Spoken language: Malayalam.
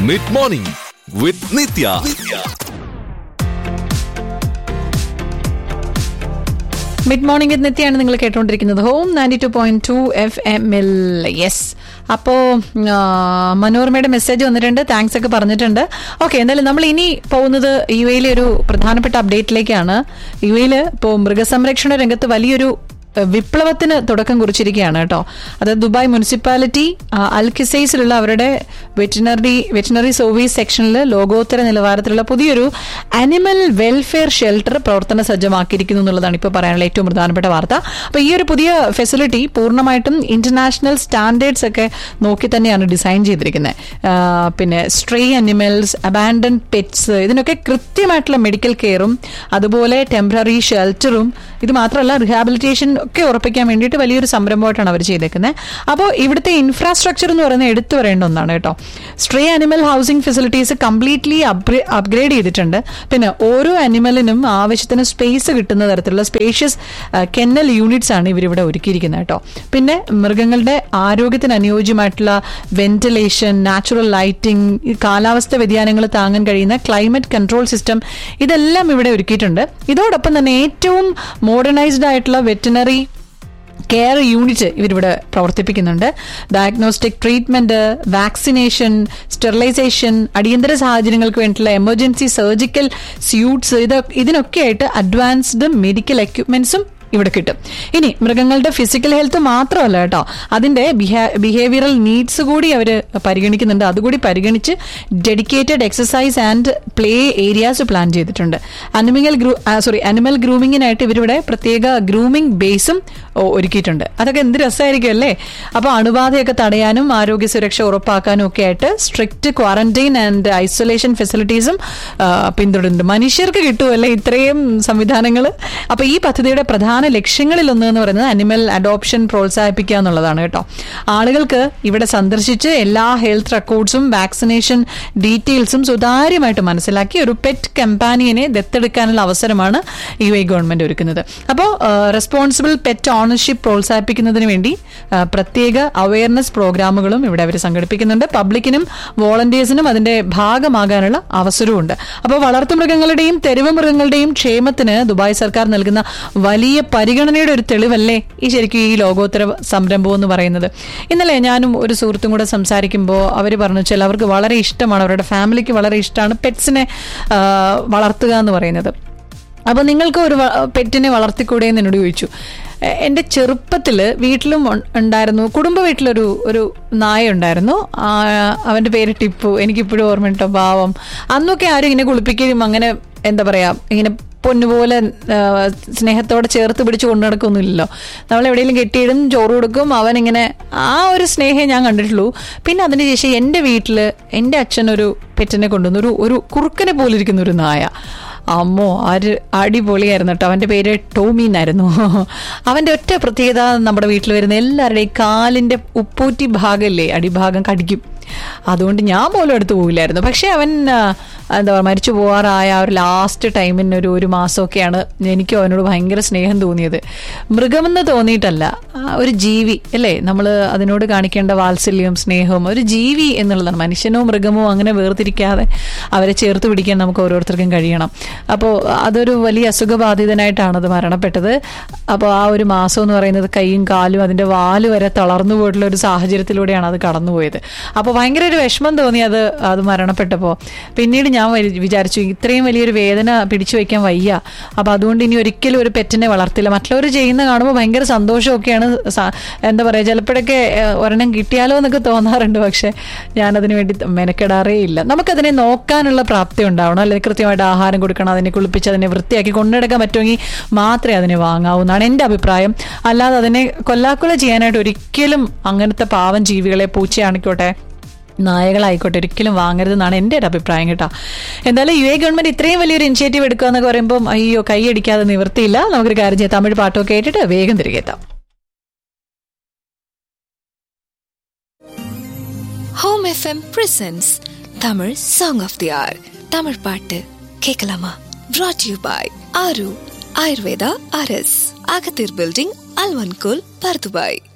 mid morning with Nithya mid morning നിത്യാണ് നിങ്ങൾ കേട്ടുകൊണ്ടിരിക്കുന്നത് home ninety two point two F M L yes അപ്പോൾ മനോരമയുടെ മെസ്സേജ് വന്നിട്ടുണ്ട് താങ്ക്സ് ഒക്കെ പറഞ്ഞിട്ടുണ്ട് ഓക്കെ എന്തായാലും നമ്മൾ ഇനി പോകുന്നത് യു എയിലെ ഒരു പ്രധാനപ്പെട്ട അപ്ഡേറ്റിലേക്കാണ് യു എയിൽ ഇപ്പോൾ മൃഗസംരക്ഷണ രംഗത്ത് വലിയൊരു ഏഹ്, വിപ്ലവത്തിന് തുടക്കം കുറിച്ചിരിക്കുകയാണ് കേട്ടോ അത് ദുബായ് മുനിസിപ്പാലിറ്റി ആ, അൽ കിസൈസിലുള്ള അവരുടെ വെറ്റിനറി വെറ്റിനറി സർവീസ് സെക്ഷനിൽ ലോകോത്തര നിലവാരത്തിലുള്ള പുതിയൊരു അനിമൽ വെൽഫെയർ ഷെൽട്ടർ പ്രവർത്തന സജ്ജമാക്കിയിരിക്കുന്നു എന്നുള്ളതാണ് ഇപ്പോൾ പറയാനുള്ള ഏറ്റവും പ്രധാനപ്പെട്ട വാർത്ത അപ്പോൾ ഈ ഒരു പുതിയ ഫെസിലിറ്റി പൂർണ്ണമായിട്ടും ഇന്റർനാഷണൽ സ്റ്റാൻഡേർഡ്സ് ഒക്കെ നോക്കി തന്നെയാണ് ഡിസൈൻ ചെയ്തിരിക്കുന്നത് ആ, പിന്നെ സ്ട്രേ അനിമൽസ് അബാൻഡൻ പെറ്റ്സ് ഇതിനൊക്കെ കൃത്യമായിട്ടുള്ള മെഡിക്കൽ കെയറും അതുപോലെ ടെമ്പററി ഷെൽട്ടറും ഇത് മാത്രമല്ല റിഹാബിലിറ്റേഷൻ ഒക്കെ ഉറപ്പിക്കാൻ വേണ്ടിയിട്ട് വലിയൊരു സംരംഭമായിട്ടാണ് അവർ ചെയ്തേക്കുന്നത് അപ്പോൾ ഇവിടുത്തെ ഇൻഫ്രാസ്ട്രക്ചർ എന്ന് പറയുന്നത് എടുത്തു പറയേണ്ട ഒന്നാണ് കേട്ടോ stray animal housing facilities completely upgrade ചെയ്തിട്ടുണ്ട് പിന്നെ ഓരോ അനിമലിനും ആവശ്യത്തിന് സ്പേസ് കിട്ടുന്ന തരത്തിലുള്ള സ്പേഷ്യസ് കെന്നൽ യൂണിറ്റ്സ് ആണ് ഇവരിവിടെ ഒരുക്കിയിരിക്കുന്നത് കേട്ടോ പിന്നെ മൃഗങ്ങളുടെ ആരോഗ്യത്തിന് അനുയോജ്യമായിട്ടുള്ള വെന്റിലേഷൻ നാച്ചുറൽ ലൈറ്റിംഗ് കാലാവസ്ഥ വ്യതിയാനങ്ങൾ താങ്ങാൻ കഴിയുന്ന ക്ലൈമറ്റ് കൺട്രോൾ സിസ്റ്റം ഇതെല്ലാം ഇവിടെ ഒരുക്കിയിട്ടുണ്ട് ഇതോടൊപ്പം തന്നെ ഏറ്റവും മോഡേണൈസ്ഡ് ആയിട്ടുള്ള വെറ്റിനറി കെയർ യൂണിറ്റ് ഇവരിവിടെ പ്രവർത്തിപ്പിക്കുന്നുണ്ട് ഡയഗ്നോസ്റ്റിക് ട്രീറ്റ്മെന്റ് വാക്സിനേഷൻ സ്റ്റെറിലൈസേഷൻ അടിയന്തര സാഹചര്യങ്ങൾക്ക് വേണ്ടിയിട്ടുള്ള എമർജൻസി സർജിക്കൽ സ്യൂട്ട്സ് ഇത് ഇതിനൊക്കെ ആയിട്ട് അഡ്വാൻസ്ഡ് മെഡിക്കൽ എക്യുപ്മെന്റ്സും ഇവിടെ കിട്ടും ഇനി മൃഗങ്ങളുടെ ഫിസിക്കൽ ഹെൽത്ത് മാത്രമല്ല കേട്ടോ അതിന്റെ ബിഹേവിയറൽ നീഡ്സ് കൂടി അവർ പരിഗണിക്കുന്നുണ്ട് അതുകൂടി പരിഗണിച്ച് dedicated exercise and play areas plan ചെയ്തിട്ടുണ്ട് അനിമൽ ഗ്രൂ സോറി അനിമൽ ഗ്രൂമിങ്ങിനായിട്ട് ഇവരിവിടെ പ്രത്യേക ഗ്രൂമിംഗ് ബേസും ഒരുക്കിയിട്ടുണ്ട് അതൊക്കെ എന്ത് രസമായിരിക്കും അല്ലേ അപ്പോൾ അണുബാധയൊക്കെ തടയാനും ആരോഗ്യ സുരക്ഷ ഉറപ്പാക്കാനും ഒക്കെ ആയിട്ട് സ്ട്രിക്റ്റ് ക്വാറന്റൈൻ ആൻഡ് ഐസൊലേഷൻ ഫെസിലിറ്റീസും പിന്തുടരുന്നുണ്ട് മനുഷ്യർക്ക് കിട്ടുമല്ലേ ഇത്രയും സംവിധാനങ്ങൾ അപ്പോൾ ഈ പദ്ധതിയുടെ പ്രധാന ലക്ഷ്യങ്ങളിൽ ഒന്ന് എന്ന് പറയുന്നത് അനിമൽ അഡോപ്ഷൻ പ്രോത്സാഹിപ്പിക്കുക എന്നുള്ളതാണ് കേട്ടോ ആളുകൾക്ക് ഇവിടെ സന്ദർശിച്ച് എല്ലാ ഹെൽത്ത് റെക്കോർഡ്സും വാക്സിനേഷൻ ഡീറ്റെയിൽസും സുതാര്യമായിട്ട് മനസ്സിലാക്കി ഒരു പെറ്റ് കമ്പാനിയനെ ദത്തെടുക്കാനുള്ള അവസരമാണ് യു എ ഗവൺമെന്റ് ഒരുക്കുന്നത് അപ്പോൾ റെസ്പോൺസിബിൾ പെറ്റ് ഓണർഷിപ്പ് പ്രോത്സാഹിപ്പിക്കുന്നതിന് വേണ്ടി ആ, പ്രത്യേക അവയർനെസ് പ്രോഗ്രാമുകളും ഇവിടെ അവർ സംഘടിപ്പിക്കുന്നുണ്ട് പബ്ലിക്കിനും വോളണ്ടിയേഴ്സിനും അതിന്റെ ഭാഗമാകാനുള്ള അവസരമുണ്ട് അപ്പോൾ വളർത്തുമൃഗങ്ങളുടെയും തെരുവ് മൃഗങ്ങളുടെയും ക്ഷേമത്തിന് ദുബായ് സർക്കാർ നൽകുന്ന വലിയ പരിഗണനയുടെ ഒരു തെളിവല്ലേ ഈ ശരിക്കും ഈ ലോകോത്തര സംരംഭം എന്ന് പറയുന്നത് ഇന്നലെ ഞാനും ഒരു സുഹൃത്തും കൂടെ സംസാരിക്കുമ്പോൾ അവർ പറഞ്ഞു ചിലവർക്ക് വളരെ ഇഷ്ടമാണ് അവരുടെ ഫാമിലിക്ക് വളരെ ഇഷ്ടമാണ് പെറ്റ്സിനെ ആ, വളർത്തുക എന്ന് പറയുന്നത് അപ്പോൾ നിങ്ങൾക്ക് ഒരു വ- പെറ്റിനെ വളർത്തിക്കൂടെ എന്ന് എന്നോട് ചോദിച്ചു എ- എൻ്റെ ചെറുപ്പത്തിൽ വീട്ടിലും ഉൺ- ഉണ്ടായിരുന്നു കുടുംബ വീട്ടിലൊരു ഒരു നായ ഉണ്ടായിരുന്നു ആ, അവൻ്റെ പേര് ടിപ്പു എനിക്കിപ്പോഴും ഓർമ്മയുണ്ടോ പാവം അന്നൊക്കെ ആരും ഇങ്ങനെ കുളിപ്പിക്കുകയും അങ്ങനെ എന്താ പറയുക ഇങ്ങനെ പൊന്നുപോലെ ആ, സ്നേഹത്തോടെ ചേർത്ത് പിടിച്ച് കൊണ്ടു നടക്കൊന്നുമില്ലല്ലോ നമ്മൾ എവിടെയെങ്കിലും കെട്ടിയിടും ചോറ് കൊടുക്കും അവൻ ഇങ്ങനെ ആ ഒരു സ്നേഹം ഞാൻ കണ്ടിട്ടുള്ളൂ പിന്നെ അതിന് ശേഷം എൻ്റെ വീട്ടിൽ എൻ്റെ അച്ഛൻ ഒരു പെറ്റിനെ കൊണ്ടുവന്നു ഒരു ഒരു കുറുക്കനെ പോലെ ഇരിക്കുന്ന ഒരു നായ അമ്മോ ആര് അടിപൊളിയായിരുന്നു കേട്ടോ അവൻ്റെ പേര് ടോമി എന്നായിരുന്നു അവൻ്റെ ഒറ്റ പ്രത്യേകത നമ്മുടെ വീട്ടിൽ വരുന്ന എല്ലാവരുടെയും കാലിൻ്റെ ഉപ്പൂറ്റി ഭാഗമല്ലേ അടിഭാഗം കടിക്കും അതുകൊണ്ട് ഞാൻ പോലും എടുത്തു പോകില്ലായിരുന്നു പക്ഷേ അവൻ ആ, എന്താ പറയുക മരിച്ചു പോകാറായ ആ ഒരു ലാസ്റ്റ് ടൈമിന് ഒരു ഒരു മാസമൊക്കെയാണ് എനിക്ക് അവനോട് ഭയങ്കര സ്നേഹം തോന്നിയത് മൃഗമെന്ന് തോന്നിയിട്ടല്ല ആ, ഒരു ജീവി അല്ലേ നമ്മൾ അതിനോട് കാണിക്കേണ്ട വാത്സല്യവും സ്നേഹവും ഒരു ജീവി എന്നുള്ളതാണ് മനുഷ്യനോ മൃഗമോ അങ്ങനെ വേർതിരിക്കാതെ അവരെ ചേർത്ത് പിടിക്കാൻ നമുക്ക് ഓരോരുത്തർക്കും കഴിയണം അപ്പോൾ അതൊരു വലിയ അസുഖബാധിതനായിട്ടാണ് അത് മരണപ്പെട്ടത് അപ്പോൾ ആ ഒരു മാസം എന്ന് പറയുന്നത് കൈയും കാലും അതിൻ്റെ വാല് വരെ തളർന്നു പോയിട്ടുള്ള ഒരു സാഹചര്യത്തിലൂടെയാണ് അത് കടന്നുപോയത് അപ്പോൾ ഭയങ്കര ഒരു വിഷമം തോന്നി അത് അത് മരണപ്പെട്ടപ്പോൾ പിന്നീട് ഞാൻ വരി- വിചാരിച്ചു ഇത്രയും വലിയൊരു വേദന പിടിച്ചു വയ്ക്കാൻ വയ്യ അപ്പോൾ അതുകൊണ്ട് ഇനി ഒരിക്കലും ഒരു പെറ്റിനെ വളർത്തില്ല മറ്റുള്ളവർ ചെയ്യുന്ന കാണുമ്പോൾ ഭയങ്കര സന്തോഷമൊക്കെയാണ് സ- എന്താ പറയുക ചിലപ്പോഴൊക്കെ ഏഹ്, ഒരെണ്ണം കിട്ടിയാലോ എന്നൊക്കെ തോന്നാറുണ്ട് പക്ഷേ ഞാനതിന് വേണ്ടി മെനക്കെടാറേ ഇല്ല നമുക്കതിനെ നോക്കാനുള്ള പ്രാപ്തി ഉണ്ടാവണം അല്ലെങ്കിൽ കൃത്യമായിട്ട് ആഹാരം കൊടുക്കണം അതിനെ കുളിപ്പിച്ച് അതിനെ വൃത്തിയാക്കി കൊണ്ടുനടക്കാൻ പറ്റുമെങ്കിൽ മാത്രമേ അതിനെ വാങ്ങാവൂ എന്നാണ് എൻ്റെ അഭിപ്രായം അല്ലാതെ അതിനെ കൊല്ലാക്കൊല ചെയ്യാനായിട്ട് ഒരിക്കലും അങ്ങനത്തെ പാവം ജീവികളെ പൂച്ചയാണിക്കോട്ടെ നായകളായിക്കോട്ടെ ഒരിക്കലും വാങ്ങരുതെന്നാണ് എൻ്റെ ഒരു അഭിപ്രായം കേട്ടോ എന്തായാലും യു എ ഗവൺമെന്റ് ഇത്രയും വലിയൊരു ഇനിഷ്യേറ്റീവ് എടുക്കുക എന്നൊക്കെ പറയുമ്പോൾ അയ്യോ കൈയടിക്കാതെ നിവർത്തിയില്ല നമുക്കൊരു കാര്യം ചെയ്യാം തമിഴ് പാട്ടൊക്കെ കേട്ടിട്ട് വേഗം തിരികെ എത്താം home FM presents Tamil song of the hour Tamil பாட்டு கேட்கலாமா brought you by Aaru Ayurveda அரஸ் அகத்தீர் பில்டிங் அல்வன்கோல் பர்துபாய்